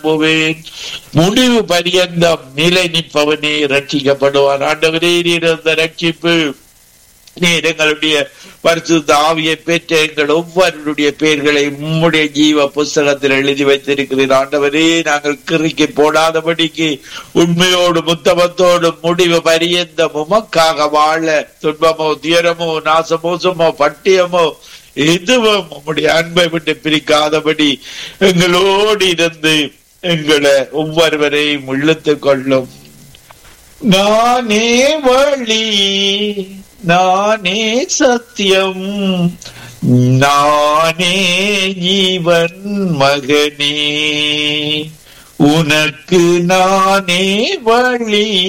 நம்புவேன் முடிவு பரியந்தம் நிலை நிற்பவனே ரட்சிக்கப்படுவான் ஆண்டவரே நீர் அந்த ரட்சிப்பு நீர் எங்களுடைய பரிசுத்த ஆவியை பெற்ற எங்கள் ஒவ்வொருடைய பெயர்களை உம்முடைய ஜீவ புஸ்தகத்தில் எழுதி வைத்திருக்கிறீர் ஆண்டவரே நாங்கள் கிறுக்கி போடாதபடிக்கு உண்மையோடு முத்தமத்தோடு முடிவு பரியந்த உமக்காக வாழ துன்பமோ துயரமோ நாசமோசமோ பட்டியமோ எதுவும் உம்முடைய அன்பை விட்டு பிரிக்காதபடி எங்களோடு இருந்து எங்களை ஒவ்வொருவரையும் இழுத்துக் கொள்ளும் நானே வழி நானே சத்தியம் நானே ஜீவன் மகனே உனக்கு நானே வழி